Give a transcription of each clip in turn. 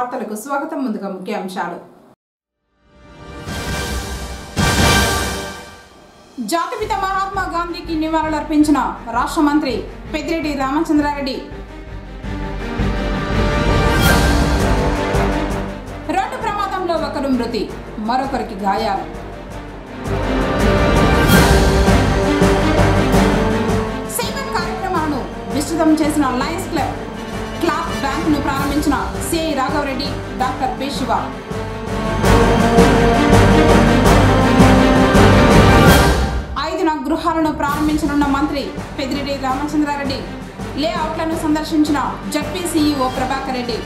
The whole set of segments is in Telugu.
వార్తలకు స్వాగతం ముందుగా ముఖ్యాంశాలు జాతిపిత మహాత్మా గాంధీకి నివాళులర్పించిన రాష్ట్ర మంత్రి పెద్దిరెడ్డి రామచంద్రారెడ్డి రోడ్డు ప్రమాదంలో ఒకరు మృతి మరొకరికి గాయాలు సేవ కార్యక్రమాలను విస్తృతం చేసిన లయన్స్ క్లబ్ క్లాప్ బ్యాంకును ప్రారంభించిన CI Raghavareddy doctor P Shiva ఐదున గృహాలను ప్రారంభించనున్న మంత్రి పెద్దిరెడ్డి రామచంద్రారెడ్డి లేఅవుట్లను సందర్శించిన జడ్పీ సీఈఓ ప్రభాకర్ రెడ్డి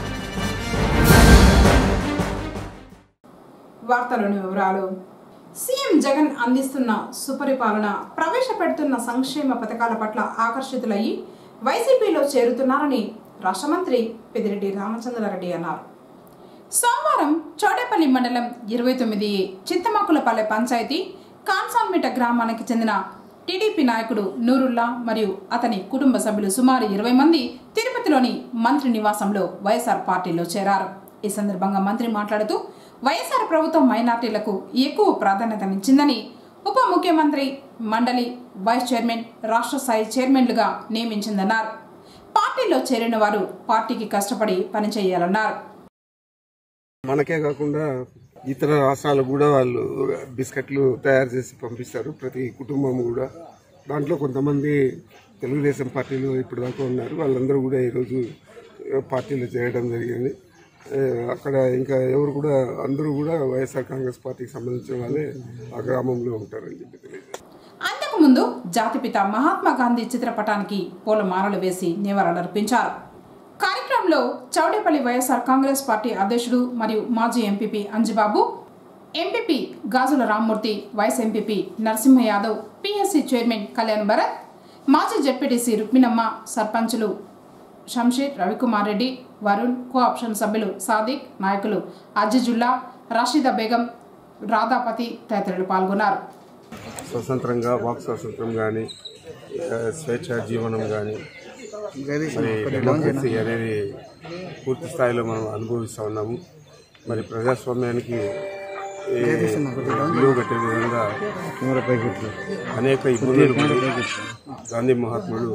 వార్తలోని వివరాలు సీఎం జగన్ అందిస్తున్న సుపరిపాలన ప్రవేశపెడుతున్న సంక్షేమ పథకాల పట్ల ఆకర్షితులయ్యి వైసీపీలో చేరుతున్నారని రాష్ట్ర మంత్రి పెద్దిరెడ్డి రామచంద్రారెడ్డి అన్నారు సోమవారం చౌడేపల్లి మండలం ఇరవై తొమ్మిది చిత్తమాకులపల్లె పంచాయతీ కాన్సాన్మిట గ్రామానికి చెందిన టీడీపీ నాయకుడు నూరుల్లా మరియు అతని కుటుంబ సభ్యులు సుమారు ఇరవై మంది తిరుపతిలోని మంత్రి నివాసంలో వైఎస్ఆర్ పార్టీలో చేరారు ఈ సందర్భంగా మంత్రి మాట్లాడుతూ వైఎస్ఆర్ ప్రభుత్వం మైనార్టీలకు ఎక్కువ ప్రాధాన్యతనిచ్చిందని ఉప ముఖ్యమంత్రి మండలి వైస్ చైర్మన్ రాష్ట్ర స్థాయి చైర్మన్లుగా నియమించిందన్నారు పార్టీలో చేరిన వారు పార్టీకి కష్టపడి పనిచేయాలన్నారు మనకే కాకుండా ఇతర రాష్ట్రాలకు కూడా వాళ్ళు బిస్కెట్లు తయారు చేసి పంపిస్తారు ప్రతి కుటుంబం కూడా దాంట్లో కొంతమంది తెలుగుదేశం పార్టీలో ఇప్పుడు దాకా ఉన్నారు వాళ్ళందరూ కూడా ఈరోజు పార్టీలో చేరడం జరిగింది ఏ, అక్కడ ఇంకా ఎవరు కూడా అందరూ కూడా వైఎస్ఆర్ కాంగ్రెస్ పార్టీకి సంబంధించిన వాళ్ళే ఆ గ్రామంలో ఉంటారని చెప్పి తెలియజేస్తారు అంతకుముందు జాతిపిత మహాత్మా గాంధీ చిత్రపటానికి పూలమాలలు వేసి నివాళులర్పించారు కార్యక్రమంలో చౌడేపల్లి వైఎస్ఆర్ కాంగ్రెస్ పార్టీ అధ్యక్షుడు మరియు మాజీ MPP Anjibabu MPP Gajula Rammurthy vice MPP Narasimha Yadav PSC chairman Kalyan Bharat మాజీ జడ్పీటీసీ రుక్మిణమ్మ సర్పంచులు షంషీర్ రవికుమార్ రెడ్డి వరుణ్ కో ఆప్షన్ సభ్యులు సాదిక్ నాయకులు అజిజుల్లా రషీదా బేగం రాధాపతి తదితరులు పాల్గొన్నారు స్వతంత్రంగా వాక్ స్వాతంత్రం కానీ స్వేచ్ఛ జీవనం కానీ మరి డెమోక్రసీ అనేది పూర్తి స్థాయిలో మనం అనుభవిస్తూ ఉన్నాము మరి ప్రజాస్వామ్యానికి ఏ, విలువ కట్టే విధంగా అనేక ఇబ్బందులు పడి గాంధీ మహాత్ముడు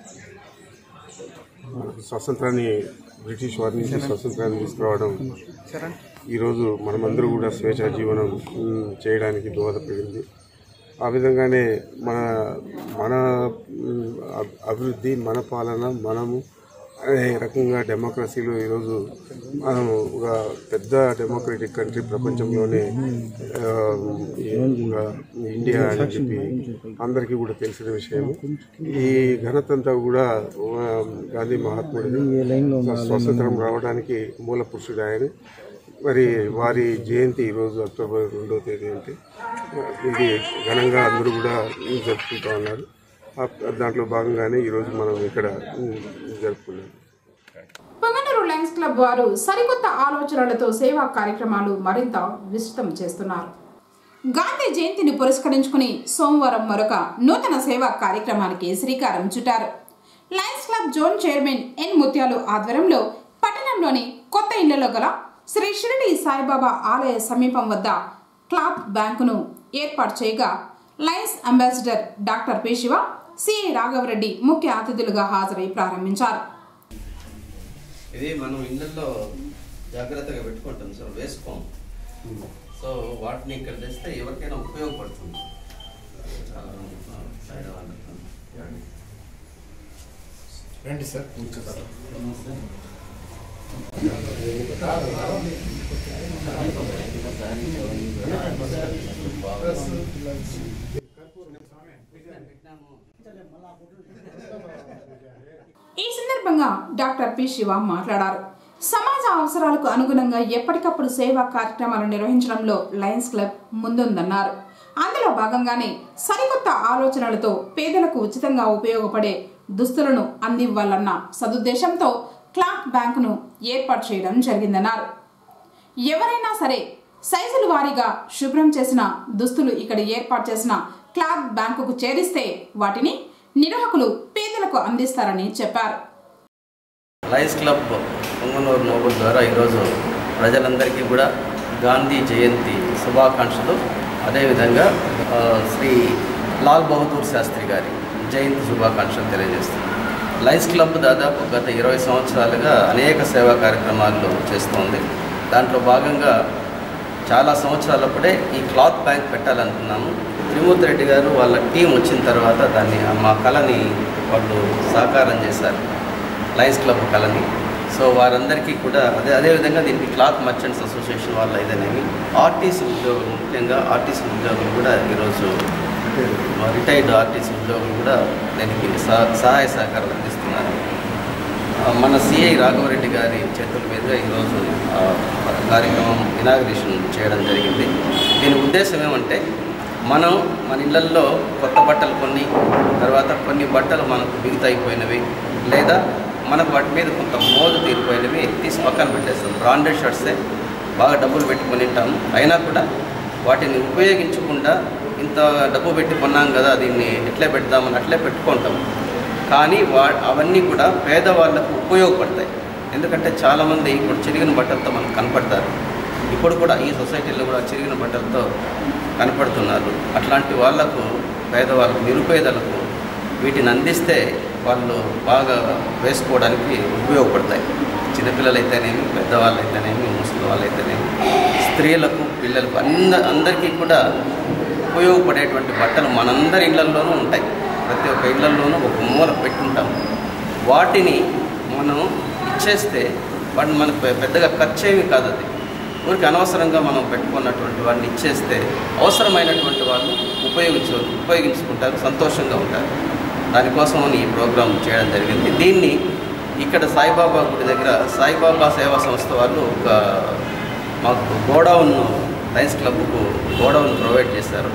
మనకు స్వతంత్రాన్ని బ్రిటిష్ వారి నుంచి స్వతంత్రాన్ని తీసుకురావడం ఈరోజు మనమందరూ కూడా స్వేచ్ఛ జీవనం ఉమ్, చేయడానికి దోహదపడింది ఆ విధంగానే మన మన ఉమ్, అబ్- అభివృద్ధి మన పాలన మనము అనే రకంగా డెమోక్రసీలో ఈరోజు మనం ఒక పెద్ద డెమోక్రటిక్ కంట్రీ ప్రపంచంలోనే ఆ, ఈ ఒక ఇండియా అని చెప్పి అందరికీ కూడా తెలిసిన విషయం ఈ ఘనత అంతా కూడా ఆ, గాంధీ మహాత్ముడిది స్వతంత్రం రావడానికి మూల పురుషుడు ఆయన మరి వారి జయంతి ఈరోజు అక్టోబర్ రెండవ తేదీ అంటే ఇది ఘనంగా అందరూ కూడా జరుపుకుంటా ఉన్నారు ఆ- దాంట్లో భాగంగానే ఈరోజు మనం ఇక్కడ ఉమ్, జరుపుకున్నాం పొంగనూరు లయన్స్ క్లబ్ వారు సరికొత్త ఆలోచనలతో సేవా కార్యక్రమాలు మరింత విస్తృతం చేస్తున్నారు గాంధీ జయంతిని పురస్కరించుకుని సోమవారం మరొక నూతన సేవా కార్యక్రమానికి శ్రీకారం చుట్టారు Lions club zone chairman N Mutyalu ఆధ్వర్యంలో పట్టణంలోని కొత్త ఇళ్లలో గల శ్రీ షిరిడి సాయిబాబా ఆలయ సమీపం వద్ద క్లాత్ బ్యాంకును ఏర్పాటు చేయగా Lions ambassador doctor P Shiva CI Raghavareddy ముఖ్య అతిథులుగా హాజరై ప్రారంభించారు ఇది మనం ఇళ్ళల్లో జాగ్రత్తగా పెట్టుకుంటాం సార్ వేసుకోం సో వాటిని ఇక్కడ తెస్తే ఎవరికైనా ఉపయోగపడుతుంది చాలా సైడ్ వాళ్ళకి రండి సార్ కూర్చోతారు ఈ సందర్భంగా డాక్టర్ పి శివ మాట్లాడారు సమాజ అవసరాలకు అనుగుణంగా ఎప్పటికప్పుడు సేవా కార్యక్రమాలు నిర్వహించడంలో లయన్స్ క్లబ్ ముందుందన్నారు అందులో భాగంగానే సరికొత్త ఆలోచనలతో పేదలకు ఉచితంగా ఉపయోగపడే దుస్తులను అందివ్వాలన్న సదుద్దేశంతో క్లాత్ బ్యాంకును ఏర్పాటు చేయడం జరిగిందన్నారు ఎవరైనా సరే సైజుల వారీగా శుభ్రం చేసిన దుస్తులు ఇక్కడ ఏర్పాటు చేసిన క్లాత్ బ్యాంకుకు చేరిస్తే వాటిని నిర్వాహకులు పేదలకు అందిస్తారని చెప్పారు లయన్స్ క్లబ్ పుంగనూరు నోబుల్ ద్వారా ఈరోజు ప్రజలందరికీ కూడా గాంధీ జయంతి శుభాకాంక్షలు అదేవిధంగా ఆ, శ్రీ లాల్ బహదూర్ శాస్త్రి గారి జయంతి శుభాకాంక్షలు తెలియజేస్తున్నాను లయన్స్ క్లబ్ దాదాపు గత ఇరవై సంవత్సరాలుగా అనేక సేవా కార్యక్రమాలు చేస్తోంది దాంట్లో భాగంగా చాలా సంవత్సరాలప్పుడే ఈ క్లాత్ బ్యాంక్ పెట్టాలనుకున్నాము త్రిమూర్తి రెడ్డి గారు వాళ్ళ టీం వచ్చిన తర్వాత దాన్ని మా కళని వాళ్ళు సాకారం చేశారు లయన్స్ క్లబ్ కళని సో వారందరికీ కూడా అదే అదేవిధంగా దీనికి క్లాత్ మర్చెంట్స్ అసోసియేషన్ వాళ్ళు అయితేనేమి ఆర్టీసీ ఉద్యోగులు ముఖ్యంగా ఆర్టీసీ ఉద్యోగులు కూడా ఈరోజు రిటైర్డ్ ఆర్టీసీ ఉద్యోగులు కూడా దీనికి సహ- సహాయ సహకారాలు అందిస్తున్నారు ఆ, మన సిఐ రాఘవరెడ్డి గారి చేతుల మీదుగా ఈరోజు ఆ, కార్యక్రమం ఇనాగ్రేషన్ చేయడం జరిగింది దీని ఉద్దేశం ఏమంటే మనం మన ఇళ్ళల్లో కొత్త బట్టలు కొన్ని తర్వాత కొన్ని బట్టలు మనకు బిగుతైపోయినవి లేదా మనకు వాటి మీద కొంత మోజు తీరిపోయినవి తీసి పక్కన పెట్టేస్తాం బ్రాండెడ్ షర్ట్సే బాగా డబ్బులు పెట్టుకొని ఉంటాము అయినా కూడా వాటిని ఉపయోగించకుండా ఇంత డబ్బు పెట్టి కొన్నాం కదా దీన్ని ఎట్లే పెడదామని అట్లే పెట్టుకుంటాం కానీ వా అవన్నీ కూడా పేదవాళ్ళకు ఉపయోగపడతాయి ఎందుకంటే చాలామంది ఇప్పుడు చిరిగిన బట్టలతో మనకు కనపడతారు ఇప్పుడు కూడా ఈ సొసైటీలో కూడా చిరిగిన బట్టలతో కనపడుతున్నారు అట్లాంటి వాళ్ళకు పేదవాళ్ళకు నిరుపేదలకు వీటిని అందిస్తే వాళ్ళు బాగా వేసుకోవడానికి ఉపయోగపడతాయి చిన్నపిల్లలు అయితేనేమి పెద్దవాళ్ళు అయితేనేమి ముసలి వాళ్ళు అయితేనేమి స్త్రీలకు పిల్లలకు అంద అందరికీ కూడా ఉపయోగపడేటువంటి బట్టలు మనందరి ఇళ్లలోనూ ఉంటాయి ప్రతి ఒక్క ఇళ్లలోనూ ఒక మూల పెట్టుంటాం వాటిని మనం ఇచ్చేస్తే వాటిని మనకు పె- పెద్దగా ఖర్చు ఏమీ కాదు అది ఊరికి అనవసరంగా మనం పెట్టుకున్నటువంటి వాడిని ఇచ్చేస్తే అవసరమైనటువంటి వాళ్ళు ఉపయోగించు ఉపయోగించుకుంటారు సంతోషంగా ఉంటారు దానికోసం ఈ ప్రోగ్రాం చేయడం జరిగింది దీన్ని ఇక్కడ సాయిబాబా గుడి దగ్గర సాయిబాబా సేవా సంస్థ వాళ్ళు ఒక మాకు గోడౌన్ లయన్స్ క్లబ్కు గోడౌన్ ప్రొవైడ్ చేశారు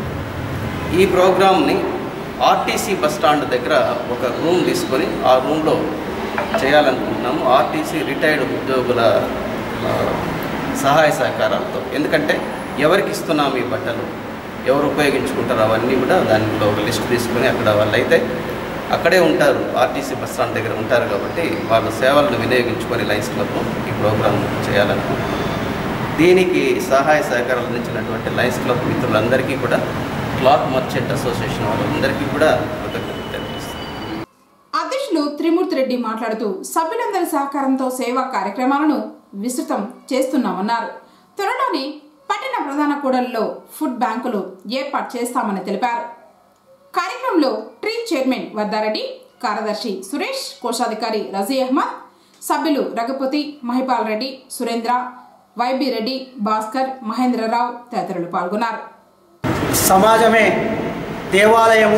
ఈ ప్రోగ్రామ్ని ఆర్టీసీ బస్ స్టాండ్ దగ్గర ఒక రూమ్ తీసుకొని ఆ రూమ్లో చేయాలనుకుంటున్నాము ఆర్టీసీ రిటైర్డ్ ఉద్యోగుల ఆ, సహాయ సహకారాలతో ఎందుకంటే ఎవరికి ఇస్తున్నాము ఈ బట్టలు ఎవరు ఉపయోగించుకుంటారు అవన్నీ కూడా దాంట్లో ఒక లిస్ట్ తీసుకొని అక్కడ వాళ్ళైతే అక్కడే ఉంటారు ఆర్టీసీ బస్ స్టాండ్ దగ్గర ఉంటారు కాబట్టి వాళ్ళ సేవలను వినియోగించుకొని లైన్స్ క్లబ్ ఈ ప్రోగ్రాం చేయాలనుకుంటున్నాం దీనికి సహాయ సహకారాలు అందించినటువంటి లయన్స్ క్లబ్ మిత్రులందరికీ కూడా క్లాత్ మర్చెంట్ అసోసియేషన్ వాళ్ళందరికీ కూడా కృతజ్ఞతలు తెలియజేస్తున్నాను అధ్యక్షులు త్రిమూర్తి రెడ్డి మాట్లాడుతూ సభ్యులందరి సహకారంతో సేవా కార్యక్రమాలను విస్తృతం చేస్తున్నామన్నారు త్వరలోనే పట్టణ ప్రధాన కూడలిలో ఫుడ్ బ్యాంకులు ఏర్పాటు చేస్తామని తెలిపారు కార్యక్రమంలో ట్రీ చైర్మన్ వర్ధారెడ్డి కార్యదర్శి సురేష్ కోశాధికారి రజీ అహ్మద్ సభ్యులు రఘుపతి మహిపాల్ రెడ్డి సురేంద్ర వైబి రెడ్డి భాస్కర్ మహేంద్రరావు తదితరులు పాల్గొన్నారు సమాజమే దేవాలయము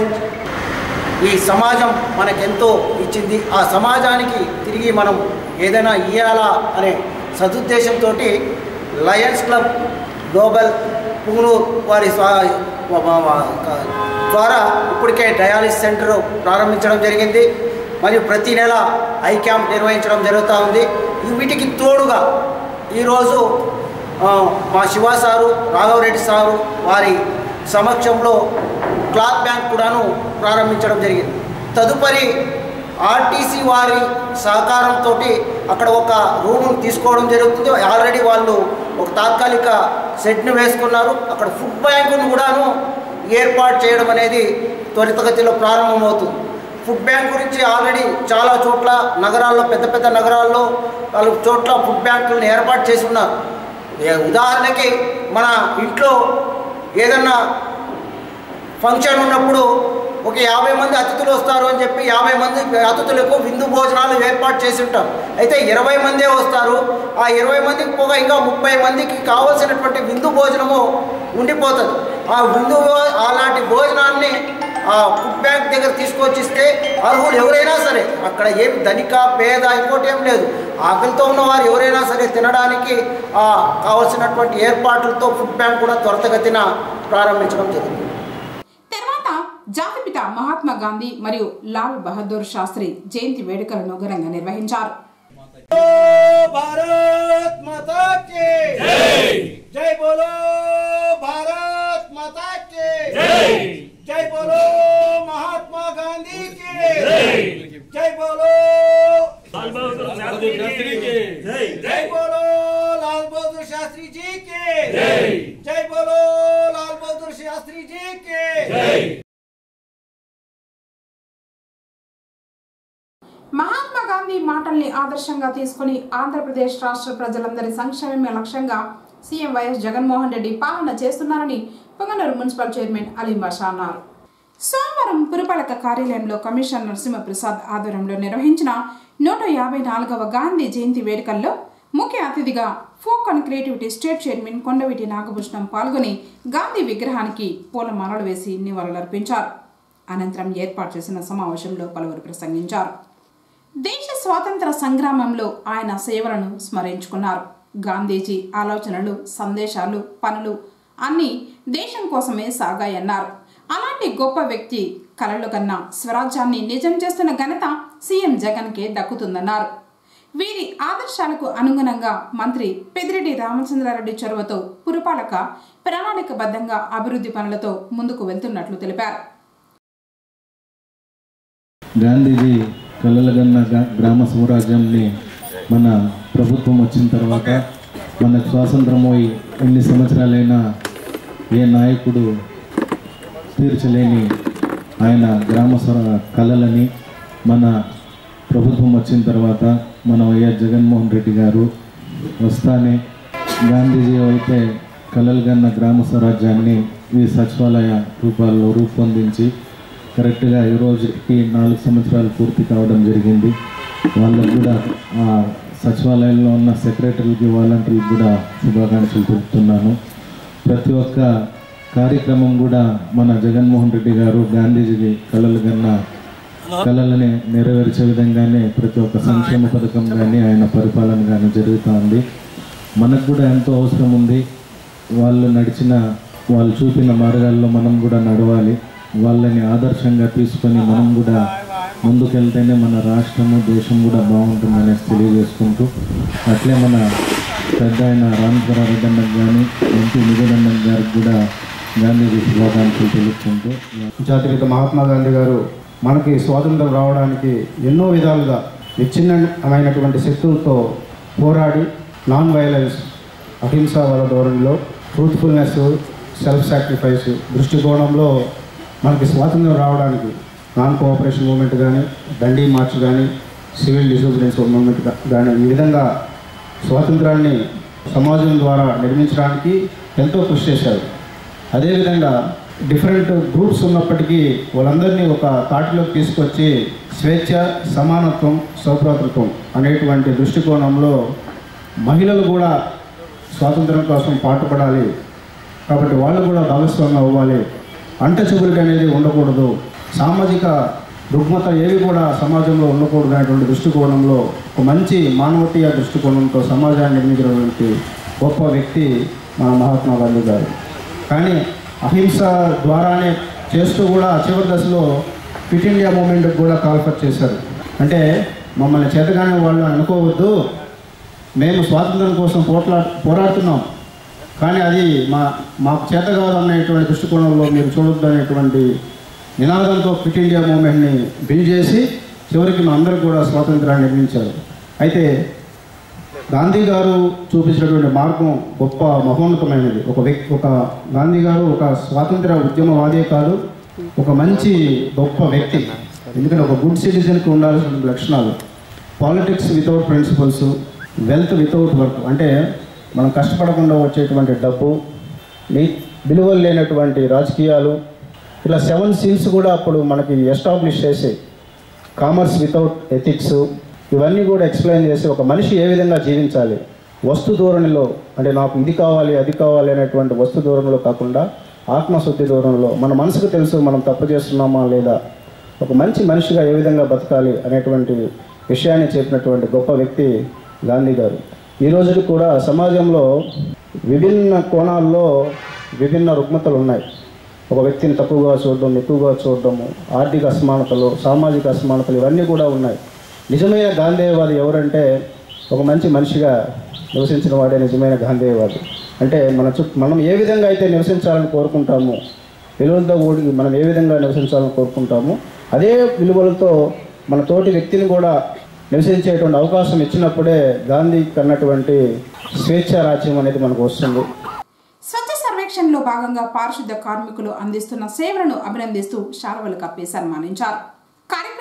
ఈ సమాజం మనకెంతో ఇచ్చింది ఆ సమాజానికి తిరిగి మనం ఏదైనా ఇవ్వాలా అనే సదుద్దేశంతో లయన్స్ క్లబ్ గ్లోబల్ పుంగనూరు వారి స్వా- వ- వ- వ- ద్వారా ఇప్పటికే డయాలిసిస్ సెంటర్ ప్రారంభించడం జరిగింది మరియు ప్రతి నెల ఐ క్యాంప్ నిర్వహించడం జరుగుతూ ఉంది ఈ వీటికి తోడుగా ఈరోజు ఆ, మా శివ సారు రాఘవరెడ్డి సారు వారి సమక్షంలో క్లాత్ బ్యాంక్ కూడాను ప్రారంభించడం జరిగింది తదుపరి ఆర్టీసీ వారి సహకారంతో అక్కడ ఒక రూమ్ తీసుకోవడం జరుగుతుంది ఆల్రెడీ వాళ్ళు ఒక తాత్కాలిక షెడ్ను వేసుకున్నారు అక్కడ ఫుడ్ బ్యాంకును కూడాను ఏర్పాటు చేయడం అనేది త్వరితగతిలో ప్రారంభమవుతుంది ఫుడ్ బ్యాంక్ గురించి ఆల్రెడీ చాలా చోట్ల నగరాల్లో పెద్ద పెద్ద నగరాల్లో నాలుగు చోట్ల ఫుడ్ బ్యాంకులను ఏర్పాటు చేసి ఉన్నారు ఏ- ఉదాహరణకి మన ఇంట్లో ఏదన్నా ఫంక్షన్ ఉన్నప్పుడు ఒక యాభై మంది అతిథులు వస్తారు అని చెప్పి యాభై మంది అతిథులకు విందు భోజనాలు ఏర్పాటు చేసి ఉంటాం అయితే ఇరవై మందే వస్తారు ఆ ఇరవై మందికి పోగా ఇంకా ముప్పై మందికి కావలసినటువంటి విందు భోజనము ఉండిపోతుంది ఆ విందు భో- అలాంటి భోజనాన్ని ఆ ఫుడ్ బ్యాంక్ దగ్గర తీసుకొచ్చిస్తే అర్హులు ఎవరైనా సరే అక్కడ ఏం ధనిక పేద ఇంకోటి ఏం లేదు ఆకలితో ఉన్నవారు ఎవరైనా సరే తినడానికి ఆ కావలసినటువంటి ఏర్పాట్లతో ఫుడ్ బ్యాంక్ కూడా త్వరితగతిన ప్రారంభించడం జరుగుతుంది తర్వాత జాతిపిత మహాత్మా గాంధీ మరియు లాల్ బహదూర్ శాస్త్రి జయంతి వేడుకలను ఘనంగా నిర్వహించారు भारत माता के जय जय बोलो भारत माता के जय जय बोलो महात्मा गांधी के जय जय बोलो మహాత్మా గాంధీ మాటల్ని ఆదర్శంగా తీసుకుని ఆంధ్రప్రదేశ్ రాష్ట్ర ప్రజలందరి సంక్షేమమే లక్ష్యంగా సీఎం వైఎస్ జగన్మోహన్ రెడ్డి పాలన చేస్తున్నారని పొంగనూరు మున్సిపల్ చైర్మన్ అలీ బాషా అన్నారు సోమవారం పురపాలక కార్యాలయంలో కమిషనర్ నరసింహప్రసాద్ ఆధ్వర్యంలో నిర్వహించిన నూట యాభై నాలుగవ గాంధీ జయంతి వేడుకల్లో ముఖ్య అతిథిగా folk and creativity state chairman Kondaveeti Nagabhushanam పాల్గొని గాంధీ విగ్రహానికి పూలమాలలు వేసి నివాళులర్పించారు అనంతరం ఏర్పాటు చేసిన సమావేశంలో పలువురు ప్రసంగించారు దేశ స్వాతంత్ర సంగ్రామంలో ఆయన సేవలను స్మరించుకున్నారు గాంధీజీ ఆలోచనలు సందేశాలు పనులు అన్నీ దేశం కోసమే సాగాయన్నారు అలాంటి గొప్ప వ్యక్తి కలలు కన్నా స్వరాజ్యాన్ని నిజం చేస్తున్న ఘనత సీఎం జగన్కే దక్కుతుందన్నారు వీరి ఆదర్శాలకు అనుగుణంగా మంత్రి పెదిరెడ్డి రామచంద్రారెడ్డి చొరవతో పురపాలక ప్రణాళికబద్ధంగా అభివృద్ధి పనులతో ముందుకు వెళ్తున్నట్లు తెలిపారు గాంధీజీ కలలుగన్న గా- గ్రామ స్వరాజ్యాన్ని మన ప్రభుత్వం వచ్చిన తర్వాత మన స్వాతంత్రం పోయి ఎన్ని సంవత్సరాలైనా ఏ నాయకుడు తీర్చలేని ఆయన గ్రామ స్వర కళలని మన ప్రభుత్వం వచ్చిన తర్వాత మన వైఎస్ జగన్మోహన్ రెడ్డి గారు వస్తానే గాంధీజీ అయితే కలలుగన్న గ్రామ స్వరాజ్యాన్ని ఈ సచివాలయ రూపాల్లో రూపొందించి కరెక్ట్గా ఈ రోజుకి నాలుగు సంవత్సరాలు పూర్తి కావడం జరిగింది వాళ్ళకు కూడా ఆ సచివాలయంలో ఉన్న సెక్రటరీలకి వాలంటీర్లకు కూడా శుభాకాంక్షలు తెలుపుతున్నాను ప్రతి ఒక్క కార్యక్రమం కూడా మన జగన్మోహన్ రెడ్డి గారు గాంధీజీ కళలు కన్నా కళలని నెరవేర్చే విధంగానే ప్రతి ఒక్క సంక్షేమ పథకం కానీ ఆయన పరిపాలన కానీ జరుగుతూ ఉంది మనకు కూడా ఎంతో అవసరం ఉంది వాళ్ళు నడిచిన వాళ్ళు చూపిన మార్గాల్లో మనం కూడా నడవాలి వాళ్ళని ఆదర్శంగా తీసుకొని మనం కూడా ముందుకెళ్తేనే మన రాష్ట్రము దేశం కూడా బాగుంటుందనేసి తెలియజేసుకుంటూ అట్లే మన పెద్ద ఆయన రామచంద్రారెడ్డి అన్నకు కానీ ఎంపీ నిధులన్న గారికి కూడా గాంధీజీ శుభాకాంక్షలు తెలుపుకుంటూ జాతిపిత మహాత్మా గాంధీ గారు మనకి స్వాతంత్రం రావడానికి ఎన్నో విధాలుగా విచ్ఛిన్నమైనటువంటి శక్తులతో పోరాడి నాన్ వైలెన్స్ అహింసావాద ధోరణిలో ట్రూత్ఫుల్నెస్ సెల్ఫ్ సాక్రిఫైస్ దృష్టికోణంలో మనకి స్వాతంత్రం రావడానికి నాన్ కోఆపరేషన్ మూమెంట్ కానీ దండీ మార్చ్ కానీ సివిల్ డిసోబిడియన్స్ మూమెంట్ కానీ ఈ విధంగా స్వాతంత్రాన్ని సమాజం ద్వారా నిర్మించడానికి ఎంతో కృషి చేశారు అదేవిధంగా డిఫరెంట్ గ్రూప్స్ ఉన్నప్పటికీ వాళ్ళందరినీ ఒక తాటిలోకి తీసుకొచ్చి స్వేచ్ఛ సమానత్వం సౌభ్రాతృత్వం అనేటువంటి దృష్టికోణంలో మహిళలు కూడా స్వాతంత్రం కోసం పాటుపడాలి కాబట్టి వాళ్ళు కూడా భాగస్వామ్యం అవ్వాలి అంట చిగురికి అనేది ఉండకూడదు సామాజిక రుగ్మత ఏవి కూడా సమాజంలో ఉండకూడదు అనేటువంటి దృష్టికోణంలో ఒక మంచి మానవతీయ దృష్టికోణంతో సమాజాన్ని నిర్మించినటువంటి గొప్ప వ్యక్తి మన మహాత్మా గాంధీ గారు కానీ అహింస ద్వారానే చేస్తూ కూడా చివరి దశలో ఫిట్ ఇండియా మూమెంట్కి కూడా కాల్ఫర్ చేశారు అంటే మమ్మల్ని చేతగానే వాళ్ళు అనుకోవద్దు మేము స్వాతంత్రం కోసం పోట్లా పోరాడుతున్నాం కానీ అది మా మాకు చేత కాదు అనేటువంటి దృష్టికోణంలో మీరు చూడొద్దు అనేటువంటి నినాదంతో క్విట్ ఇండియా మూమెంట్ని బిల్డ్ చేసి చివరికి మా అందరికి కూడా స్వాతంత్రాన్ని నిర్మించారు అయితే గాంధీ గారు చూపించినటువంటి మార్గం గొప్ప మహోన్నతమైనది ఒక వ్యక్తి ఒక గాంధీ గారు ఒక స్వాతంత్ర ఉద్యమవాదే కాదు ఒక మంచి గొప్ప వ్యక్తి ఎందుకంటే ఒక గుడ్ సిటిజన్కి ఉండాల్సిన లక్షణాలు politics without principles wealth without work అంటే మనం కష్టపడకుండా వచ్చేటువంటి డబ్బు నీ విలువలు లేనటువంటి రాజకీయాలు ఇలా సెవెన్ సీల్స్ కూడా అప్పుడు మనకి ఎస్టాబ్లిష్ చేసి కామర్స్ వితౌట్ ఎథిక్స్ ఇవన్నీ కూడా ఎక్స్ప్లెయిన్ చేసి ఒక మనిషి ఏ విధంగా జీవించాలి వస్తు ధోరణిలో అంటే నాకు ఇది కావాలి అది కావాలి అనేటువంటి వస్తు ధోరణిలో కాకుండా ఆత్మశుద్ధి ధోరణిలో మన మనసుకు తెలుసు మనం తప్పు చేస్తున్నామా లేదా ఒక మంచి మనిషిగా ఏ విధంగా బతకాలి అనేటువంటి విషయాన్ని చెప్పినటువంటి గొప్ప వ్యక్తి గాంధీ గారు ఈ రోజుకి కూడా సమాజంలో విభిన్న కోణాల్లో విభిన్న రుగ్మతలు ఉన్నాయి ఒక వ్యక్తిని తక్కువగా చూడడం ఎక్కువగా చూడడము ఆర్థిక అసమానతలు సామాజిక అసమానతలు ఇవన్నీ కూడా ఉన్నాయి నిజమైన గాంధేయవాది ఎవరంటే ఒక మంచి మనిషిగా నివసించిన వాడే నిజమైన గాంధేయవాది అంటే మన చుట్టూ మనం ఏ విధంగా అయితే నివసించాలని కోరుకుంటామో విలువలతో కూడి మనం ఏ విధంగా నివసించాలని కోరుకుంటామో అదే విలువలతో మన తోటి వ్యక్తిని కూడా నివసించేటువంటి అవకాశం ఇచ్చినప్పుడే గాంధీ కన్నటువంటి స్వేచ్ఛ రాజ్యం అనేది మనకు వస్తుంది స్వచ్ఛ సర్వేక్షణలో భాగంగా పారిశుద్ధ కార్మికులు అందిస్తున్న సేవలను అభినందిస్తూ శాలువలు కప్పి సన్మానించారు కార్యక్రమం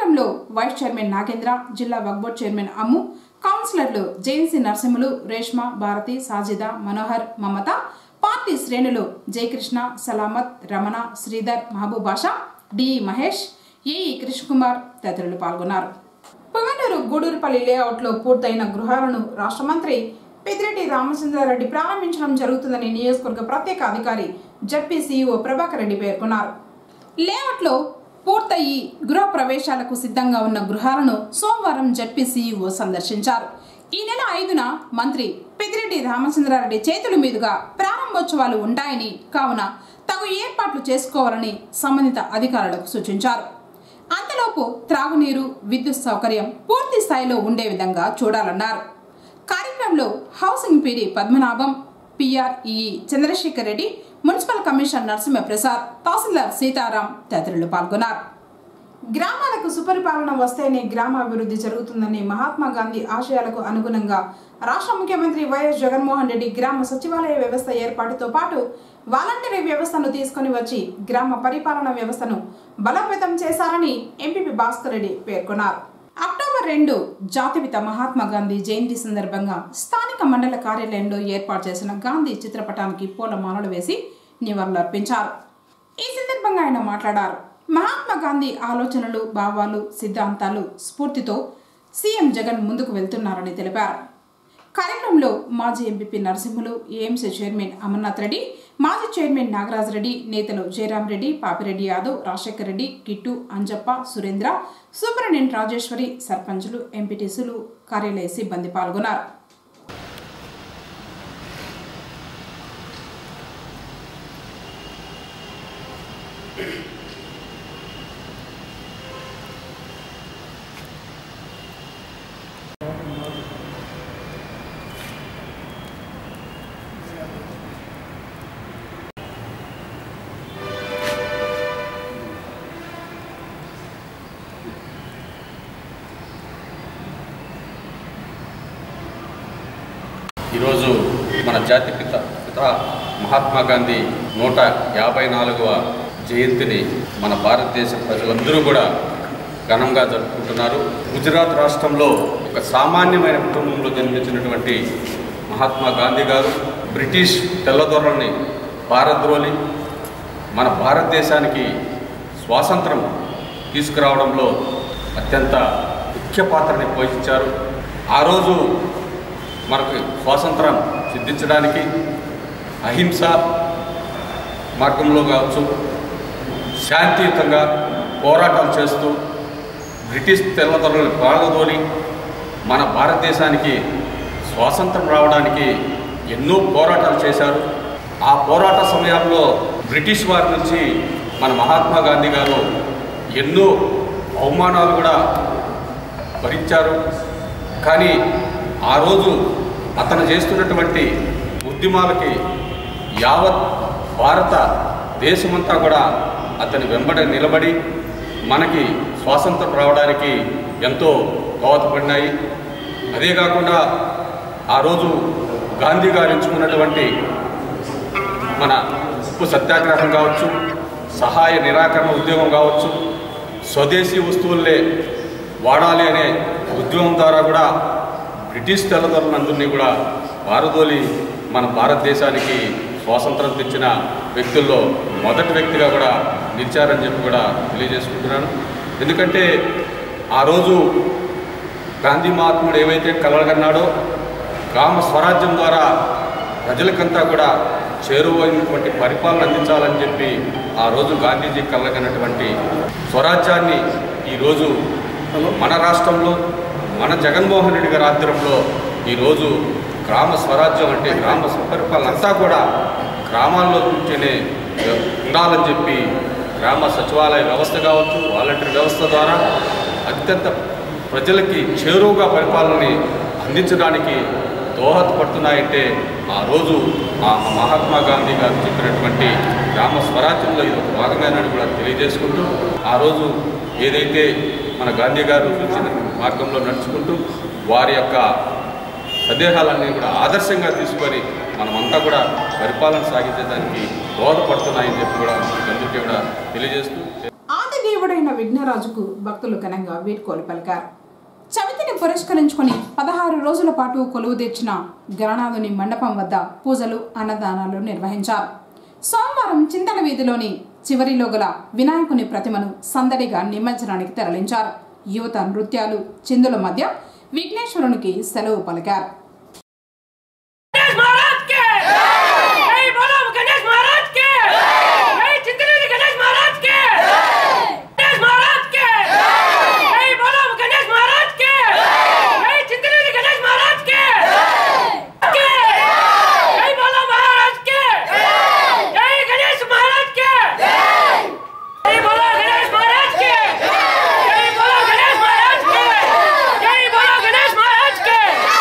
కార్యక్రమంలో వైస్ చైర్మన్ నాగేంద్ర జిల్లా వక్ బోర్డ్ చైర్మన్ అమ్ము కౌన్సిలర్లు జేఎన్సీ నరసింహులు రేష్మ భారతి సాజిద మనోహర్ మమత పార్టీ శ్రేణులు జయకృష్ణ సలామత్ రమణ శ్రీధర్ మహబూబ్ బాషా డిఈ మహేష్ ఏఈ కృష్ణకుమార్ తదితరులు పాల్గొన్నారు పొంగనూరు గూడూరుపల్లి లేఅవుట్లో పూర్తయిన గృహాలను రాష్ట్ర మంత్రి పెద్దిరెడ్డి రామచంద్రారెడ్డి ప్రారంభించడం జరుగుతుందని నియోజకవర్గ ప్రత్యేక అధికారి జడ్పీ సీఈఓ ప్రభాకర్ రెడ్డి పేర్కొన్నారు లేఅవుట్లో పూర్తయి గృహ ప్రవేశాలకు సిద్ధంగా ఉన్న గృహాలను సోమవారం జడ్పీ సీఈఓ సందర్శించారు ఈ నెల ఐదున మంత్రి పెద్దిరెడ్డి రామచంద్రారెడ్డి చేతుల మీదుగా ప్రారంభోత్సవాలు ఉంటాయని కావున తగు ఏర్పాట్లు చేసుకోవాలని సంబంధిత అధికారులకు సూచించారు అంతలోపు త్రాగునీరు విద్యుత్ సౌకర్యం పూర్తి స్థాయిలో ఉండే విధంగా చూడాలన్నారు కార్యక్రమంలో housing PD Padmanabham PRE Chandrasekhar Reddy municipal commissioner Narasimhaprasad తహసీల్దార్ సీతారాం తదితరులు పాల్గొన్నారు గ్రామాలకు సుపరిపాలన వస్తేనే గ్రామాభివృద్ధి జరుగుతుందని మహాత్మా గాంధీ ఆశయాలకు అనుగుణంగా రాష్ట్ర ముఖ్యమంత్రి వైఎస్ జగన్మోహన్ రెడ్డి గ్రామ సచివాలయ వ్యవస్థ ఏర్పాటుతో పాటు వాలంటరీ వ్యవస్థను తీసుకొని వచ్చి గ్రామ పరిపాలన వ్యవస్థను బలోపేతం చేశారని ఎంపీపీ భాస్కర్ రెడ్డి పేర్కొన్నారు అక్టోబర్ రెండు జాతిపిత మహాత్మా గాంధీ జయంతి సందర్భంగా స్థానిక మండల కార్యాలయంలో ఏర్పాటు చేసిన గాంధీ చిత్రపటానికి పూలమాలలు వేసి నివాళులర్పించారు ఈ సందర్భంగా ఆయన మాట్లాడారు మహాత్మా గాంధీ ఆలోచనలు భావాలు సిద్ధాంతాలు స్ఫూర్తితో సీఎం జగన్ ముందుకు వెళ్తున్నారని తెలిపారు కార్యక్రమంలో మాజీ MPP Narasimhulu AMC chairman Amarnath Reddy మాజీ చైర్మన్ నాగరాజ్ రెడ్డి నేతలు జయరాం రెడ్డి పాపిరెడ్డి యాదవ్ రాజశేఖర్ రెడ్డి కిట్టు అంజప్ప సురేంద్ర సూపరింటెండెంట్ రాజేశ్వరి సర్పంచులు ఎంపీటీసీలు కార్యాలయ సిబ్బంది పాల్గొన్నారు ఈరోజు మన జాతిపిత పిత మహాత్మా గాంధీ నూట యాభై నాలుగవ జయంతిని మన భారతదేశ ప్రజలందరూ కూడా ఘనంగా జరుపుకుంటున్నారు గుజరాత్ రాష్ట్రంలో ఒక సామాన్యమైన కుటుంబంలో జన్మించినటువంటి మహాత్మా గాంధీ గారు బ్రిటిష్ తెల్లదొరల్ని భారద్రోలి మన భారతదేశానికి స్వాతంత్రం తీసుకురావడంలో అత్యంత ముఖ్య పాత్రని పోషించారు ఆ రోజు మనకు స్వాతంత్రం సిద్ధించడానికి అహింస మార్గంలో కావచ్చు శాంతియుతంగా పోరాటాలు చేస్తూ బ్రిటిష్ తెల్లదొరలను పాల్గొని మన భారతదేశానికి స్వాతంత్రం రావడానికి ఎన్నో పోరాటాలు చేశారు ఆ పోరాట సమయంలో బ్రిటిష్ వారి నుంచి మన మహాత్మా గాంధీ గారు ఎన్నో అవమానాలు కూడా భరించారు కానీ ఆ రోజు అతను చేస్తున్నటువంటి ఉద్యమాలకి యావత్ భారత దేశమంతా కూడా అతని వెంబడ నిలబడి మనకి స్వాతంత్రం రావడానికి ఎంతో దోహదపడినాయి అదే కాకుండా ఆ రోజు గాంధీ గారు ఎంచుకున్నటువంటి మన ఉప్పు సత్యాగ్రహం కావచ్చు సహాయ నిరాకరణ ఉద్యమం కావచ్చు స్వదేశీ వస్తువులే వాడాలి అనే ఉద్యమం ద్వారా కూడా బ్రిటిష్ తెల్లదొరలందరినీ కూడా పారదోలి మన భారతదేశానికి స్వాతంత్రం తెచ్చిన వ్యక్తుల్లో మొదటి వ్యక్తిగా కూడా నిలిచారని చెప్పి కూడా తెలియజేసుకుంటున్నాను ఎందుకంటే ఆ రోజు గాంధీ మహాత్ముడు ఏవైతే కలగన్నాడో గ్రామ స్వరాజ్యం ద్వారా ప్రజలకంతా కూడా చేరువైనటువంటి పరిపాలన అందించాలని చెప్పి ఆ రోజు గాంధీజీ కలగనటువంటి స్వరాజ్యాన్ని ఈరోజు మన రాష్ట్రంలో మన జగన్మోహన్ రెడ్డి గారి ఆధ్వర్యంలో ఈరోజు గ్రామ స్వరాజ్యం అంటే గ్రామ పరిపాలన అంతా కూడా గ్రామాల్లో కూర్చొనే ఉండాలని చెప్పి గ్రామ సచివాలయ వ్యవస్థ కావచ్చు వాలంటీర్ వ్యవస్థ ద్వారా అత్యంత ప్రజలకి చేరువుగా పరిపాలనని అందించడానికి దోహదపడుతున్నాయంటే ఆ రోజు ఆ మహాత్మా గాంధీ గారు చెప్పినటువంటి గ్రామ స్వరాజ్యంలో ఇది ఒక భాగమేనని కూడా తెలియజేసుకుంటూ ఆ రోజు ఏదైతే మన గాంధీ గారు సూచించిన మార్గంలో నడుచుకుంటూ వారి యొక్క సందేహాలన్నీ కూడా ఆదర్శంగా తీసుకొని మనమంతా కూడా పరిపాలన సాగించడానికి దోహదపడుతున్నాయని చెప్పి కూడా అందుకే కూడా తెలియజేస్తూ ఆదిదేవుడైన విఘ్నరాజుకు భక్తులు ఘనంగా వీడ్కోలు పలికారు చవితిని పురస్కరించుకొని పదహారు రోజుల పాటు కొలువు తెచ్చిన గణనాథుని మండపం వద్ద పూజలు అన్నదానాలు నిర్వహించారు సోమవారం చింతల వీధిలోని చివరిలో గల వినాయకుని ప్రతిమను సందడిగా నిమజ్జనానికి తరలించారు యువత నృత్యాలు చిందుల మధ్య విఘ్నేశ్వరునికి సెలవు పలికారు गणेश महाराज के जय बोलो गणेश महाराज के जय चिंतनी गणेश महाराज के गणेश महाराज के जय बोलो गणेश महाराज के जय चिंतनी गणेश महाराज के के जय बोलो महाराज के जय गणेश महाराज के जय बोलो गणेश महाराज के जय बोलो गणेश महाराज के जय बोलो गणेश महाराज के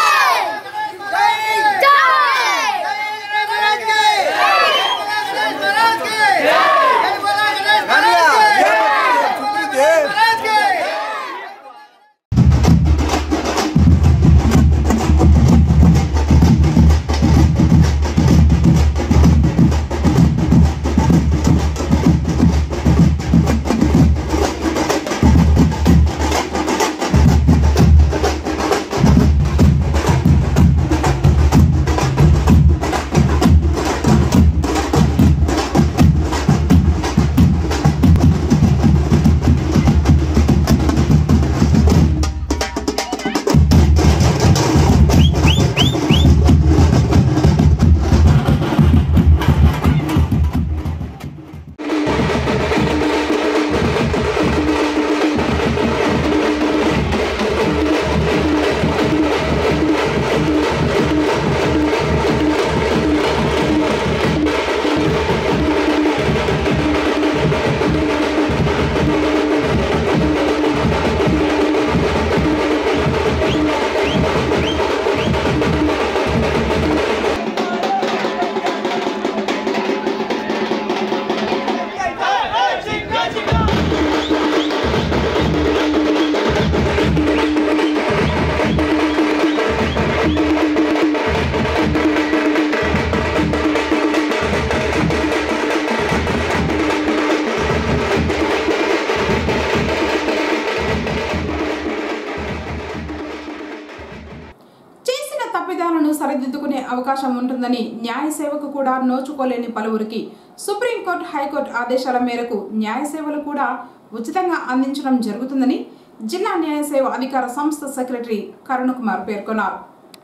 చేసిన తప్పిదాలను సరిదిద్దుకునే అవకాశం ఉంటుందని న్యాయ సేవకు కూడా నోచుకోలేని పలువురికి సుప్రీంకోర్టు హైకోర్టు ఆదేశాల మేరకు న్యాయ సేవలు కూడా ఉచితంగా అందించడం జరుగుతుందని జిల్లా న్యాయ సేవ అధికార సంస్థ సెక్రటరీ కరుణకుమార్ పేర్కొన్నారు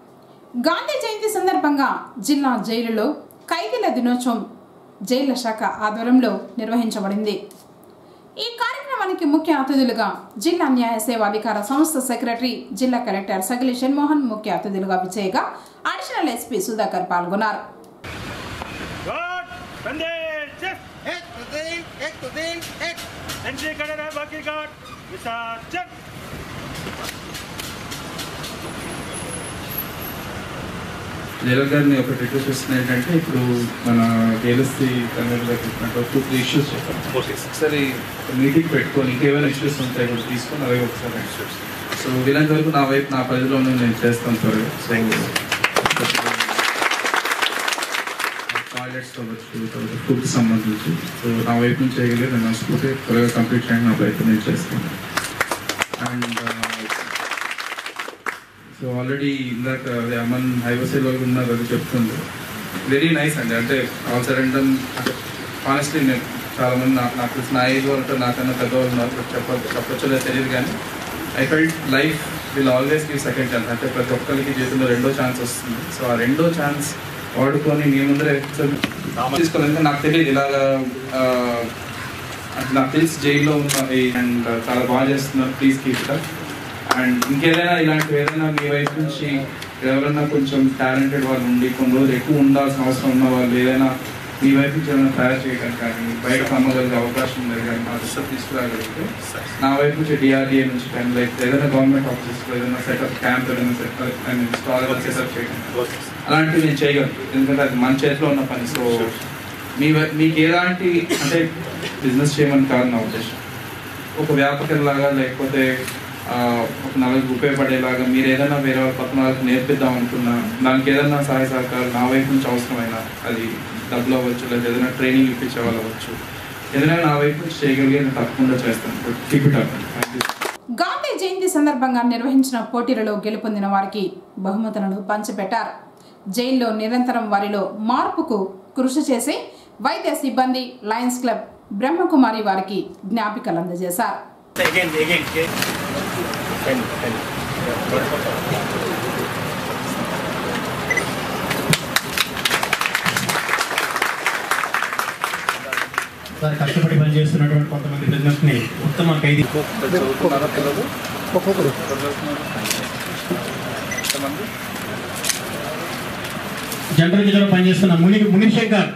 గాంధీ జయంతి సందర్భంగా జిల్లా జైలులో ఖైదీల దినోత్సవం జైళ్ల శాఖ ఆధ్వర్యంలో నిర్వహించబడింది ఈ కార్యక్రమానికి ముఖ్య అతిథులుగా జిల్లా న్యాయ సేవ అధికార సంస్థ సెక్రటరీ జిల్లా కలెక్టర్ సగిలి షణ్మోహన్ ముఖ్య అతిథులుగా విజయగా అడిషనల్ ఎస్పీ సుధాకర్ పాల్గొన్నారు God, कंधे shift. एक तो तीन, एक तो तीन, एक. एंट्री खड़े रहे बाकी गार्ड विसर्जन జైలర్ గారిని ఒకటి రిక్వెస్ట్ చేస్తున్నా ఏంటంటే ఇప్పుడు మన కేఎల్ఎస్సి కన్వీనర్ చెప్పినట్టు టూ త్రీ ఇష్యూస్ చెప్పాను ఒకసారి మీటింగ్ పెట్టుకొని ఇంకేమైనా ఇష్యూస్ ఉంటాయి కూడా తీసుకొని అవి ఒకసారి సో వీలైనంత వరకు నా వైపు నా పరిధిలో ఉన్నవి నేను చేస్తాను త్వరగా సో టాయిలెట్స్ కావచ్చు ఫుడ్ సంబంధించి సో నా వైపు నుంచి చేయగలిగి నేను నష్టపోతే త్వరగా కంప్లీట్ చేయండి నా ప్రయత్నం నేను చేస్తాను అండ్ సో ఆల్రెడీ ఇందాక అదే అమన్ హైవేస్లో ఉన్నారు అది చెప్తుంది వెరీ నైస్ అండి అంటే ఆల్ సరెండమ్ అంటే ఆనెస్ట్లీ నేను చాలా మంది నాకు నాకు తెలిసిన నా ఏజ్ వాళ్ళతో నాకన్నా పెద్దవాళ్ళు ఉన్నారు బట్ చెప్ప చెప్పొచ్చో లేదో తెలియదు కానీ I felt life will always give second chance అంటే ప్రతి ఒక్కరికి జీవితంలో రెండో ఛాన్స్ వస్తుంది సో ఆ రెండో ఛాన్స్ వాడుకొని మీ ముందర తీసుకోవాలంటే నాకు తెలియదు ఇలాగా ఆ, అంటే నాకు తెలిసి జైల్లో ఉన్న అండ్ చాలా బాగా చేస్తున్నారు ప్లీజ్ కీప్ అండ్ ఇంకేదైనా ఇలాంటివి ఏదైనా మీ వైపు నుంచి ఎవరైనా కొంచెం టాలెంటెడ్ వాళ్ళు ఉండి కొన్ని రోజులు ఎక్కువ ఉండాల్సిన అవసరం ఉన్న వాళ్ళు ఏదైనా మీ వైపు నుంచి ఏమైనా తయారు చేయడం కానీ బయటకు అమ్మగలిగే అవకాశం ఉంది కానీ మా దృష్టి తీసుకురాగలిగితే నా వైపు నుంచి డిఆర్డిఏ నుంచి కానీ లైక్ ఏదైనా గవర్నమెంట్ ఆఫీసెస్లో ఏదైనా సెటప్ క్యాంప్ ఏదైనా సెటప్ ఐ మీన్ స్టాల్ ఏదైనా సెటప్ చేయడం అలాంటివి నేను చేయగలను ఎందుకంటే అది మన చేతిలో ఉన్న పని సో మీ వై- మీకు ఎలాంటి అంటే బిజినెస్ చేయమని కాదు నా ఉద్దేశం ఒక వ్యాపకంలాగా లేకపోతే ఆ, ఒక నలుగురికి ఉపయోగపడేలాగా మీరు ఏదైనా వేరే వాళ్ళ పక్కన వాళ్ళకి నేర్పిద్దాం అనుకున్నా దానికి ఏదైనా సహాయ సహకారం నా వైపు నుంచి అవసరమైన అది డబ్బులు అవ్వచ్చు లేదా ఏదైనా ట్రైనింగ్ ఇప్పించే వాళ్ళు అవ్వచ్చు ఏదైనా నా వైపు నుంచి చేయగలిగే నేను తప్పకుండా చేస్తాను keep it up thank you Gandhi Jayanti సందర్భంగా నిర్వహించిన పోటీలలో గెలుపొందిన వారికి బహుమతులను పంచిపెట్టారు జైల్లో నిరంతరం వారిలో మార్పుకు కృషి చేసే వైద్య సిబ్బంది లయన్స్ క్లబ్ బ్రహ్మకుమారి వారికి జ్ఞాపికలు అందజేశారు Again, again, again. Pen, pen. వారు కష్టపడి పనిచేస్తున్నటువంటి కొంతమంది బిజినెస్ని ఉత్తమ ఖైదీ జనరల్ గిజలో పనిచేస్తున్న ముని మునిశంకర్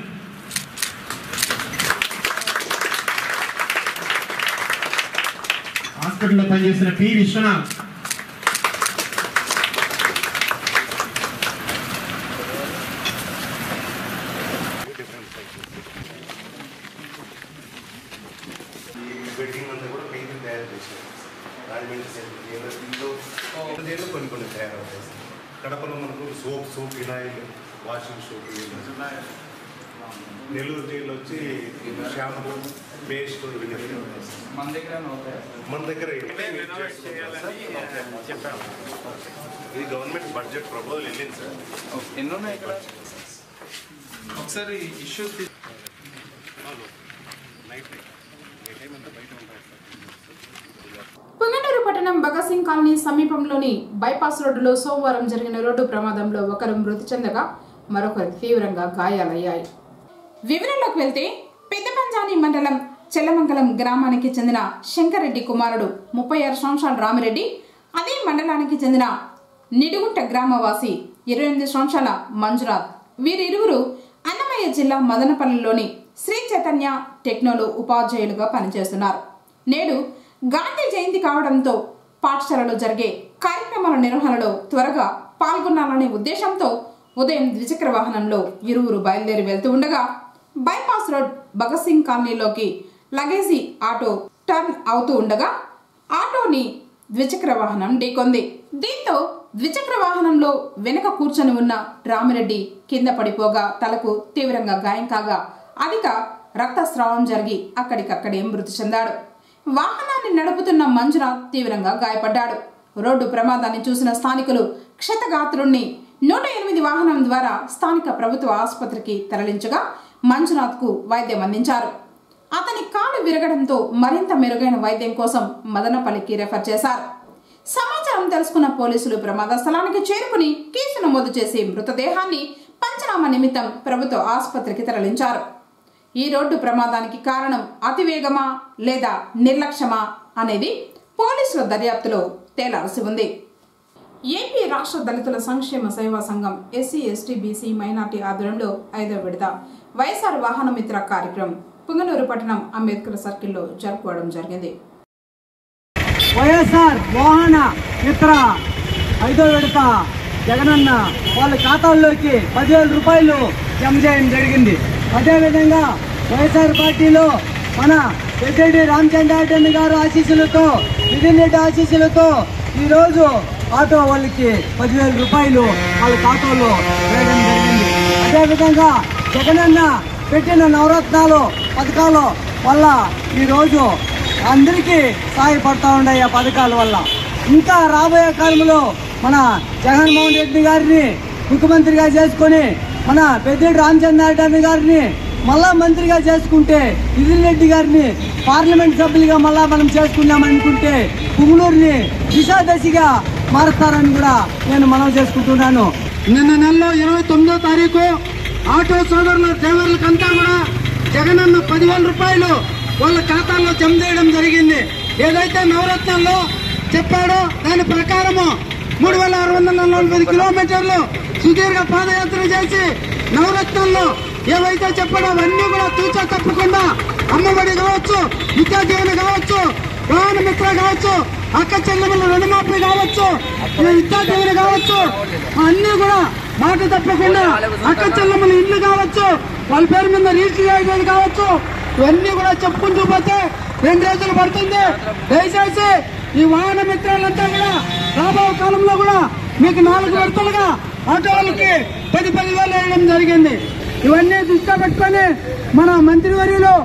హాస్పిటల్లో పనిచేస్తున్న పి విశ్వనాథ్ వెడ్డింగ్ అంతా కూడా పెయింటింగ్ తయారు చేశారు రాజమండ్రి సెంటర్ దీంట్లో కొన్ని కొన్ని తయారవుతాయి సార్. కడపలో మనకు సోప్ సోప్ వినాయిల్ వాషింగ్ సోప్ నెల్లూరు జైలు వచ్చి షాంపూ పేస్ట్ ఇవన్నీ ఉంటాయి సార్. మన దగ్గర మన దగ్గర చెప్పాము ఇది గవర్నమెంట్ బడ్జెట్ ప్రపోజల్ వెళ్ళింది సార్ ఎన్ని ఉన్నాయి ఇక్కడ ఒకసారి ఇష్యూస్ పుంగనూరు పట్టణం భగత్ సింగ్ కాలనీ సమీపంలోని బైపాస్ రోడ్డులో సోమవారం జరిగిన రోడ్డు ప్రమాదంలో ఒకరు మృతి చెందగా మరొకరు తీవ్రంగా గాయాలయ్యాయి వివరంలోకి వెళ్తే పెద్ద పంజాని మండలం చెల్లమంగళం గ్రామానికి చెందిన శంకరెడ్డి కుమారుడు ముప్పై ఆరు సంవత్సరాల రామిరెడ్డి అదే మండలానికి చెందిన నిడుగుంట గ్రామవాసి ఇరవై ఎనిమిది సంవత్సరాల మంజునాథ్ వీరిరువురు అన్నమయ్య జిల్లా మదనపల్లిలోని శ్రీ చైతన్య టెక్నోలో ఉపాధ్యాయులుగా పనిచేస్తున్నారు నేడు గాంధీ జయంతి కావడంతో పాఠశాలలో జరిగే కార్యక్రమాల నిర్వహణలో త్వరగా పాల్గొనాలనే ఉద్దేశంతో ఉదయం ద్విచక్ర వాహనంలో ఇరువురు బయలుదేరి వెళ్తూ ఉండగా బైపాస్ రోడ్ భగత్ సింగ్ కాలనీలోకి లగేజీ ఆటో టర్న్ అవుతూ ఉండగా ఆటోని ద్విచక్ర వాహనం ఢీకొంది దీంతో ద్విచక్ర వాహనంలో వెనక కూర్చొని ఉన్న రామిరెడ్డి కింద పడిపోగా తలకు తీవ్రంగా గాయం కాగా అధిక రక్తస్రావం జరిగి అక్కడికక్కడే మృతి చెందాడు వాహనాన్ని నడుపుతున్న మంజునాథ్ తీవ్రంగా గాయపడ్డాడు రోడ్డు ప్రమాదాన్ని చూసిన స్థానికులు క్షతగాత్రుణ్ణి నూట ఎనిమిది వాహనం ద్వారా స్థానిక ప్రభుత్వ ఆసుపత్రికి తరలించగా మంజునాథ్కు వైద్యం అందించారు అతని కాలు విరగడంతో మరింత మెరుగైన వైద్యం కోసం మదనపల్లికి రెఫర్ చేశారు సమాచారం తెలుసుకున్న పోలీసులు ప్రమాద స్థలానికి చేరుకుని కేసు నమోదు చేసి మృతదేహాన్ని పంచనామా నిమిత్తం ప్రభుత్వ ఆసుపత్రికి తరలించారు ఈ రోడ్డు ప్రమాదానికి కారణం అతివేగమా లేదా నిర్లక్ష్యమా అనేది పోలీసుల దర్యాప్తులో తేలాల్సి ఉంది ఏపీ రాష్ట్ర దళితుల సంక్షేమ సేవా సంఘం ఎస్సీ ఎస్టీ బీసీ మైనార్టీ ఆధ్వర్యంలో ఐదవ విడత వైఎస్ఆర్ వాహన మిత్ర కార్యక్రమం పుంగనూరు పట్టణం అంబేద్కర్ సర్కిల్లో జరుపుకోవడం జరిగింది వైఎస్ఆర్ వాహన మిత్ర ఐదో విడత జగనన్న వాళ్ళ ఖాతాల్లోకి పదివేల రూపాయలు జమ చేయడం జరిగింది అదేవిధంగా వైఎస్ఆర్ పార్టీలో మన పెద్దిరెడ్డి రామచంద్రారెడ్డి గారు ఆశీస్సులతో నితిన్ రెడ్డి ఆశీస్సులతో ఈరోజు ఆటో వాళ్ళకి పదివేల రూపాయలు వాళ్ళ ఖాతాలో వేయడం జరిగింది అదేవిధంగా జగనన్న పెట్టిన నవరత్నాలు పథకాలు వల్ల ఈరోజు అందరికీ సహాయపడతా ఉన్నాయి ఆ పథకాల వల్ల ఇంకా రాబోయే కాలంలో మన జగన్మోహన్ రెడ్డి గారిని ముఖ్యమంత్రిగా చేసుకొని మన పెద్దిరెడ్డి రామచంద్రారెడ్డి గారిని మళ్ళా మంత్రిగా చేసుకుంటే నితిన్ రెడ్డి గారిని పార్లమెంట్ సభ్యులుగా మళ్ళా మనం చేసుకున్నాం అనుకుంటే పుంగనూరుని దిశాదశిగా మారుస్తారని కూడా నేను మనవి చేసుకుంటున్నాను నిన్న నెలలో ఇరవై తొమ్మిదో తారీఖు ఆటో సోదరుల డ్రైవర్లకంతా కూడా జగనన్న పదివేల రూపాయలు వాళ్ళ ఖాతాల్లో జమ చేయడం జరిగింది ఏదైతే నవరత్నాల్లో చెప్పాడో దాని ప్రకారము మూడు వేల ఆరు వందల నలభై ఐదు కిలోమీటర్లు సుదీర్ఘ పాదయాత్ర చేసి నవరత్నాల్లో ఏవైతే చెప్పాడో అవన్నీ కూడా తూచా తప్పకుండా అమ్మఒడి కావచ్చు విద్యా దీవెన కావచ్చు వాహన మిత్ర కావచ్చు అక్క చెల్లెముల రుణమాఫీ కావచ్చు ఈ విద్యా దీవెన కావచ్చు అన్ని కూడా మాట తప్పకుండా అక్క చెల్లెముల ఇల్లు కావచ్చు వాళ్ళ పేరు మీద రిజిస్టర్ చేయడం కావచ్చు ఇవన్నీ కూడా చెప్పుకుంటూ పోతే రెండు రోజులు పడుతుంది దయచేసి ఈ వాహన మిత్రాలంతా కూడా రాబో కాలంలో కూడా మీకు నాలుగు విడతలుగా ఆటో వాళ్ళకి పది పది వేలు వేయడం జరిగింది ఇవన్నీ దృష్టిలో పెట్టుకొని మన మంత్రివర్యులు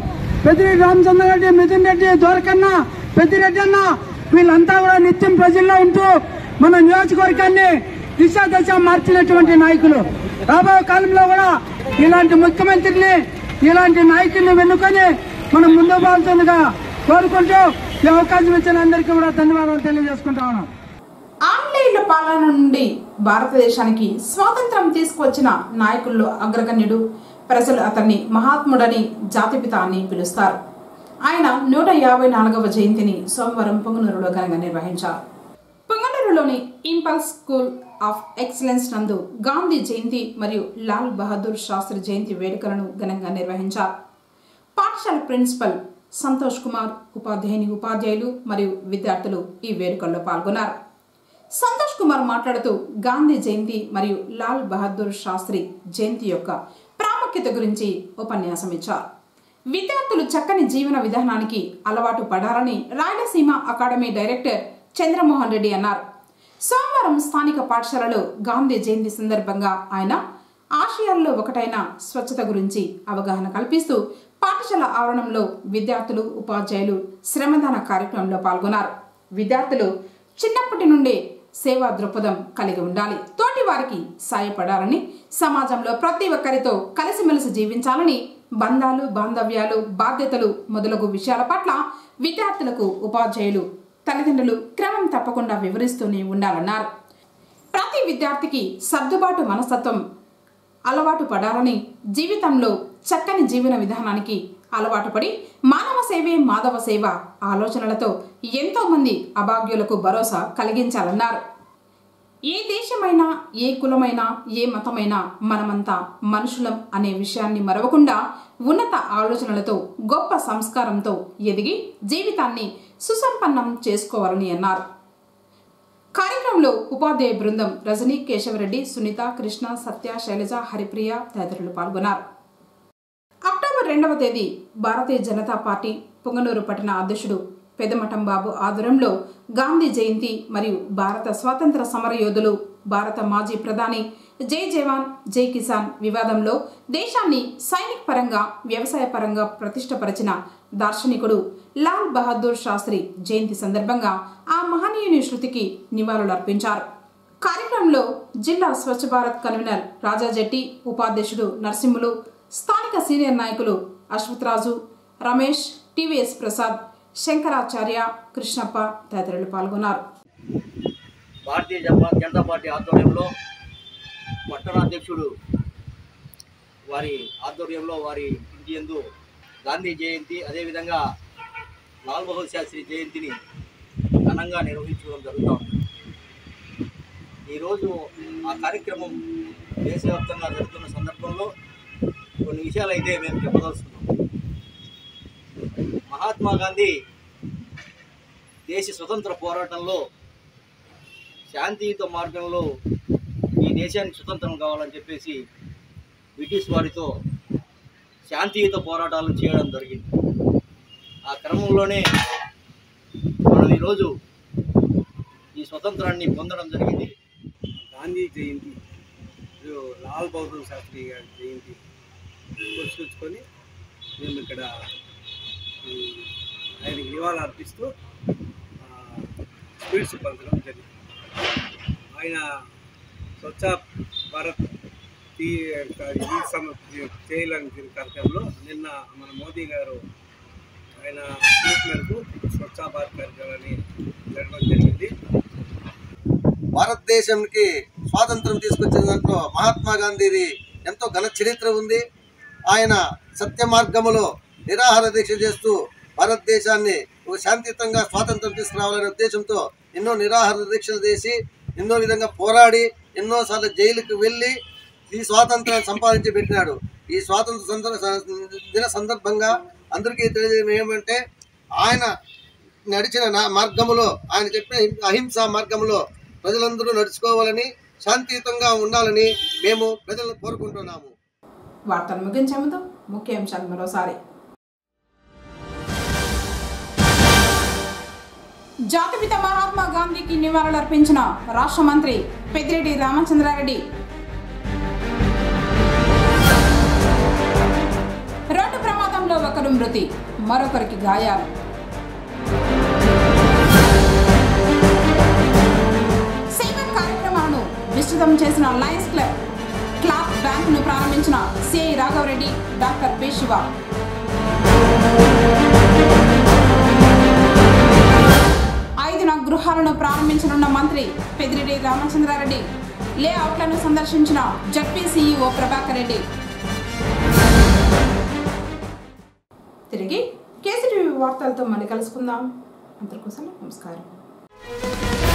పెద్దిరెడ్డి రామచంద్ర రెడ్డి మిథున్ రెడ్డి దొరకన్న పెద్దిరెడ్డి అన్న వీళ్ళంతా కూడా నిత్యం ప్రజల్లో ఉంటూ మన నియోజకవర్గాన్ని దిశ దశ మార్చినటువంటి నాయకులు రాబోయే కాలంలో కూడా ఇలాంటి ముఖ్యమంత్రిని ఇలాంటి నాయకుల్ని వెన్నుకొని మనం ముందు పోతుందిగా కోరుకుంటూ ఈ అవకాశం ఇచ్చిన అందరికీ కూడా ధన్యవాదాలు తెలియజేసుకుంటా ఉన్నాం ఆంగ్లేయుల పాలన నుండి భారతదేశానికి స్వాతంత్రం తీసుకువచ్చిన నాయకుల్లో అగ్రగణ్యుడు ప్రజలు అతన్ని మహాత్ముడని జాతిపిత అని పిలుస్తారు ఆయన నూట యాభై నాలుగవ జయంతిని సోమవారం పొంగనూరులో ఘనంగా నిర్వహించారు పొంగనూరులోని ఇంపల్స్ స్కూల్ ఆఫ్ ఎక్సలెన్స్ నందు గాంధీ జయంతి మరియు లాల్ బహదూర్ శాస్త్రి జయంతి వేడుకలను ఘనంగా నిర్వహించారు పాఠశాల ప్రిన్సిపల్ సంతోష్ కుమార్ ఉపాధ్యాయుని ఉపాధ్యాయులు మరియు విద్యార్థులు ఈ వేడుకల్లో పాల్గొన్నారు సంతోష్ కుమార్ మాట్లాడుతూ గాంధీ జయంతి మరియు లాల్ బహదూర్ శాస్త్రి జయంతి యొక్క ప్రాముఖ్యత గురించి ఉపన్యాసం ఇచ్చారు విద్యార్థులు చక్కని జీవన విధానానికి అలవాటు పడాలని రాయలసీమ అకాడమీ డైరెక్టర్ చంద్రమోహన్ రెడ్డి అన్నారు సోమవారం స్థానిక పాఠశాలలో గాంధీ జయంతి సందర్భంగా ఆయన ఆశయాల్లో ఒకటైన స్వచ్ఛత గురించి అవగాహన కల్పిస్తూ పాఠశాల ఆవరణంలో విద్యార్థులు ఉపాధ్యాయులు శ్రమదాన కార్యక్రమంలో పాల్గొన్నారు విద్యార్థులు చిన్నప్పటి నుండే సేవా దృక్పథం కలిగి ఉండాలి తోటి వారికి సాయపడాలని సమాజంలో ప్రతి ఒక్కరితో కలిసిమెలిసి జీవించాలని బంధాలు బాంధవ్యాలు బాధ్యతలు మొదలగు విషయాల పట్ల విద్యార్థులకు ఉపాధ్యాయులు తల్లిదండ్రులు క్రమం తప్పకుండా వివరిస్తూనే ఉండాలన్నారు ప్రతి విద్యార్థికి సర్దుబాటు మనస్తత్వం అలవాటు పడాలని జీవితంలో చక్కని జీవన విధానానికి అలవాటు పడి మానవ సేవే మాధవ సేవ ఆలోచనలతో ఎంతో మంది అభాగ్యులకు భరోసా కలిగించాలన్నారు ఏ దేశమైనా ఏ కులమైనా ఏ మతమైనా మనమంతా మనుషులం అనే విషయాన్ని మరవకుండా ఉన్నత ఆలోచనలతో గొప్ప సంస్కారంతో ఎదిగి జీవితాన్ని సుసంపన్నం చేసుకోవాలని అన్నారు కార్యక్రమంలో ఉపాధ్యాయ బృందం రజనీ కేశవరెడ్డి సునీత కృష్ణ సత్య శైలజ హరిప్రియ తదితరులు పాల్గొన్నారు అక్టోబర్ రెండవ తేదీ భారతీయ జనతా పార్టీ పొంగనూరు పట్టణ అధ్యక్షుడు పెదమఠం బాబు ఆధ్వర్యంలో గాంధీ జయంతి మరియు భారత స్వాతంత్ర సమర యోధులు భారత మాజీ ప్రధాని జై జవాన్ జై కిసాన్ వివాదంలో దేశాన్ని సైనిక పరంగా వ్యవసాయ పరంగా ప్రతిష్టపరిచిన దార్శనికుడు లాల్ బహదూర్ శాస్త్రి జయంతి సందర్భంగా ఆ మహనీయుని శృతికి నివాళులర్పించారు కార్యక్రమంలో జిల్లా స్వచ్ఛ భారత్ కన్వీనర్ రాజా జెట్టి ఉపాధ్యక్షుడు నరసింహులు స్థానిక సీనియర్ నాయకులు అశ్వత్ రాజు రమేష్ టీవీఎస్ ప్రసాద్ శంకరాచార్య కృష్ణప్ప తదితరులు పాల్గొన్నారు భారతీయ జనతా జనతా పార్టీ ఆధ్వర్యంలో పట్టణాధ్యక్షుడు వారి ఆధ్వర్యంలో వారి ఇంటి యందు గాంధీ జయంతి అదేవిధంగా లాల్ బహదూర్ శాస్త్రి జయంతిని ఘనంగా నిర్వహించడం జరుగుతూ ఉంది ఈరోజు ఆ కార్యక్రమం దేశవ్యాప్తంగా జరుగుతున్న సందర్భంలో కొన్ని విషయాలు అయితే మేము చెప్పదలుచుకున్నాం మహాత్మా గాంధీ దేశ స్వతంత్ర పోరాటంలో శాంతియుత మార్గంలో ఈ దేశానికి స్వతంత్రం కావాలని చెప్పేసి బ్రిటిష్ వారితో శాంతియుత పోరాటాలు చేయడం జరిగింది ఆ క్రమంలోనే మనం ఈరోజు ఈ స్వతంత్రాన్ని పొందడం జరిగింది గాంధీ జయంతి మరియు లాల్ బహదూర్ శాస్త్రి గారి జయంతి పురస్కరించుకొని మేము ఇక్కడ ఈ, ఆయనకి నివాళులు అర్పిస్తూ ఆ, స్వీట్స్ పంచడం జరిగింది ఆయన స్వచ్ఛ భారత్ ఈ ఈ సమ చేయాలని కార్యక్రమంలో నిన్న మన మోదీ గారు ఆయన పిలుపు మేరకు స్వచ్ఛ భారత్ కార్యక్రమాన్ని జరగడం జరిగింది భారతదేశంకి స్వాతంత్రం తీసుకొచ్చిన దాంట్లో మహాత్మా గాంధీది ఎంతో ఘన చరిత్ర ఉంది ఆయన సత్య మార్గములో నిరాహార దీక్ష చేస్తూ భారతదేశాన్ని ఒక శాంతియుతంగా స్వాతంత్రం తీసుకురావాలనే ఉద్దేశంతో ఎన్నో నిరాహార దీక్షలు చేసి ఎన్నో విధంగా పోరాడి ఎన్నోసార్లు జైలుకు వెళ్ళి ఈ స్వాతంత్రాన్ని సంపాదించి పెట్టినాడు ఈ స్వాతంత్ర సందర్భ దిన సందర్భంగా అందరికీ తెలియజేయడం ఏమంటే ఆయన నడిచిన నా- మార్గములో ఆయన చెప్పిన అహింసా మార్గములో ప్రజలందరూ నడుచుకోవాలని శాంతియుతంగా ఉండాలని మేము ప్రజలను కోరుకుంటున్నాము వార్తలు ముగించే ముందు ముఖ్యాంశాలు మరోసారి జాతిపిత మహాత్మా గాంధీకి నివాళులర్పించిన రాష్ట్ర మంత్రి పెద్దిరెడ్డి రామచంద్రారెడ్డి రోడ్డు ప్రమాదంలో ఒకరు మృతి మరొకరికి గాయాలు సేవా కార్యక్రమాలను విస్తృతం చేసిన లయన్స్ క్లబ్ క్లాప్ బ్యాంకును ప్రారంభించిన CI Raghavareddy doctor P Shiva ఐదున గృహాలను ప్రారంభించనున్న మంత్రి పెద్దిరెడ్డి రామచంద్రారెడ్డి లేఅవుట్లను సందర్శించిన జడ్పీ సీఈఓ ప్రభాకర్ రెడ్డి తిరిగి కేసీటీవీ వార్తలతో మళ్ళీ కలుసుకుందాం అందరికోసం నమస్కారం